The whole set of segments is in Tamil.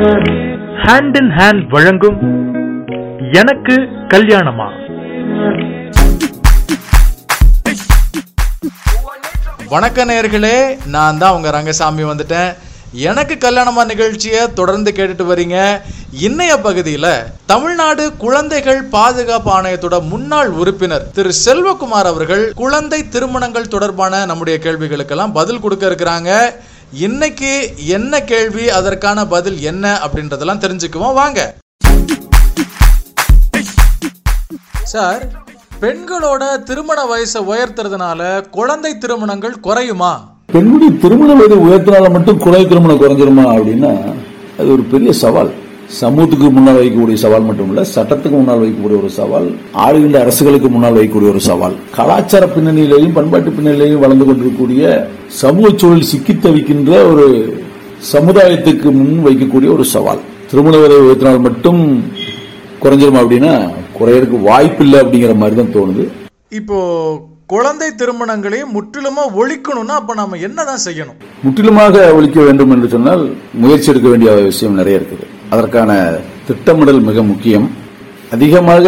ஹேண்ட் இன் ஹேண்ட் வழங்கும் எனக்கு கல்யாணமா வணக்க நேர்களே நான் தான் உங்க ரங்கசாமி வந்துட்டேன் எனக்கு கல்யாணமா நிகழ்ச்சியை தொடர்ந்து கேட்டுட்டு வரீங்க இன்னைய பகுதியில் தமிழ்நாடு குழந்தைகள் பாதுகாப்பு ஆணையத்தோட முன்னாள் உறுப்பினர் திரு செல்வகுமார் அவர்கள் குழந்தை திருமணங்கள் தொடர்பான நம்முடைய கேள்விகளுக்கெல்லாம் பதில் கொடுக்க இருக்கிறாங்க இன்னைக்கு என்ன கேள்வி அதற்கான பதில் என்ன அப்படின்றதெல்லாம் தெரிஞ்சுக்குவோம் வாங்க சார் பெண்களோட திருமண வயசை உயர்த்துறதுனால குழந்தை திருமணங்கள் குறையுமா பெண்களுடைய திருமண வயது உயர்த்தினால மட்டும் குழந்தை திருமணம் குறைஞ்சிருமா அப்படின்னா அது ஒரு பெரிய சவால் சமூகத்துக்கு முன்னால் வைக்கக்கூடிய சவால் மட்டும் இல்ல சட்டத்துக்கு முன்னால் வைக்கக்கூடிய ஒரு சவால் ஆளுகின்ற அரசுகளுக்கு முன்னால் வைக்கக்கூடிய ஒரு சவால் கலாச்சார பின்னணியிலையும் பண்பாட்டு பின்னணியிலையும் வளர்ந்து கொண்டிருக்கக்கூடிய சமூக சூழல் சிக்கித் தவிக்கின்ற ஒரு சமுதாயத்துக்கு முன் வைக்கக்கூடிய ஒரு சவால் திருமண வயதை உயர்த்தினால் மட்டும் குறைஞ்சிருமா அப்படின்னா குறையறதுக்கு வாய்ப்பில்லை அப்படிங்கிற மாதிரி தான் தோணுது இப்போ குழந்தை திருமணங்களை முற்றிலுமா ஒழிக்கணும்னா அப்ப நாம என்னதான் செய்யணும் முற்றிலுமாக ஒழிக்க வேண்டும் என்று சொன்னால் முயற்சி எடுக்க வேண்டிய விஷயம் நிறைய இருக்குது அதற்கான திட்டமிடல் மிக முக்கியம் அதிகமாக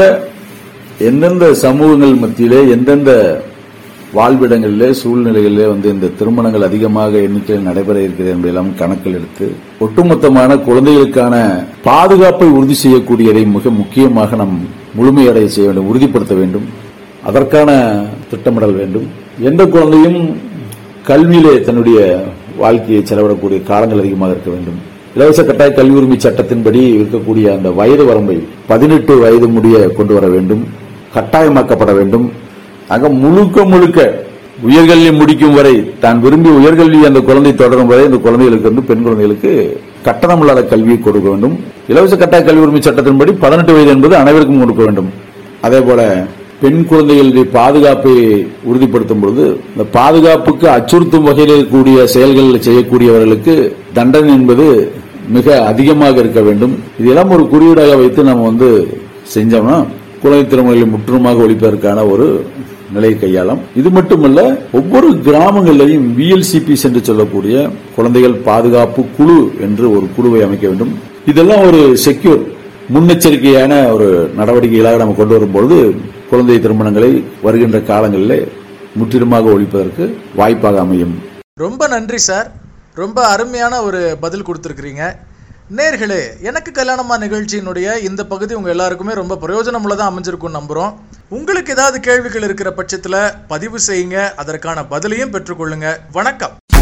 எந்தெந்த சமூகங்கள் மத்தியிலே எந்தெந்த வாழ்விடங்களிலே சூழ்நிலைகளிலே வந்து இந்த திருமணங்கள் அதிகமாக எண்ணிக்கையில் நடைபெற இருக்கிறது என்பதெல்லாம் கணக்கில் எடுத்து ஒட்டுமொத்தமான குழந்தைகளுக்கான பாதுகாப்பை உறுதி செய்யக்கூடியதை மிக முக்கியமாக நாம் முழுமையடைய செய்ய வேண்டும் உறுதிப்படுத்த வேண்டும் அதற்கான திட்டமிடல் வேண்டும் எந்த குழந்தையும் கல்வியிலே தன்னுடைய வாழ்க்கையை செலவிடக்கூடிய காலங்கள் அதிகமாக இருக்க வேண்டும் இலவச கட்டாய கல்வி உரிமை சட்டத்தின்படி இருக்கக்கூடிய அந்த வயது வரம்பை பதினெட்டு வயது முடிய கொண்டு வர வேண்டும் கட்டாயமாக்கப்பட வேண்டும் ஆக முழுக்க முழுக்க உயர்கல்வி முடிக்கும் வரை தான் விரும்பி உயர்கல்வி அந்த குழந்தை தொடரும் வரை அந்த குழந்தைகளுக்கு வந்து பெண் குழந்தைகளுக்கு கட்டணம் இல்லாத கல்வியை கொடுக்க வேண்டும் இலவச கட்டாய கல்வி உரிமை சட்டத்தின்படி பதினெட்டு வயது என்பது அனைவருக்கும் கொடுக்க வேண்டும் அதே போல பெண் குழந்தைகளுடைய பாதுகாப்பை உறுதிப்படுத்தும் பொழுது இந்த பாதுகாப்புக்கு அச்சுறுத்தும் வகையில் இருக்கக்கூடிய செயல்கள் செய்யக்கூடியவர்களுக்கு தண்டனை என்பது மிக அதிகமாக இருக்க வேண்டும் இதெல்லாம் ஒரு குறியீடாக வைத்து நம்ம வந்து செஞ்சோம்னா குழந்தை திருமணங்களை முற்றிலுமாக ஒழிப்பதற்கான ஒரு நிலையை கையாளம் இது மட்டுமல்ல ஒவ்வொரு கிராமங்களிலையும் விஎல்சிபிஸ் என்று சொல்லக்கூடிய குழந்தைகள் பாதுகாப்பு குழு என்று ஒரு குழுவை அமைக்க வேண்டும் இதெல்லாம் ஒரு செக்யூர் முன்னெச்சரிக்கையான ஒரு நடவடிக்கைகளாக நம்ம கொண்டு வரும்பொழுது குழந்தை திருமணங்களை வருகின்ற காலங்களில் முற்றிலுமாக ஒழிப்பதற்கு வாய்ப்பாக அமையும் ரொம்ப நன்றி சார் ரொம்ப அருமையான ஒரு பதில் கொடுத்துருக்கிறீங்க நேர்களே எனக்கு கல்யாணமா நிகழ்ச்சியினுடைய இந்த பகுதி உங்க எல்லாருக்குமே ரொம்ப பிரயோஜனமுள்ளதா அமைஞ்சிருக்கும் நம்புறோம் உங்களுக்கு ஏதாவது கேள்விகள் இருக்கிற பட்சத்துல பதிவு செய்யுங்க அதற்கான பதிலையும் பெற்றுக்கொள்ளுங்க வணக்கம்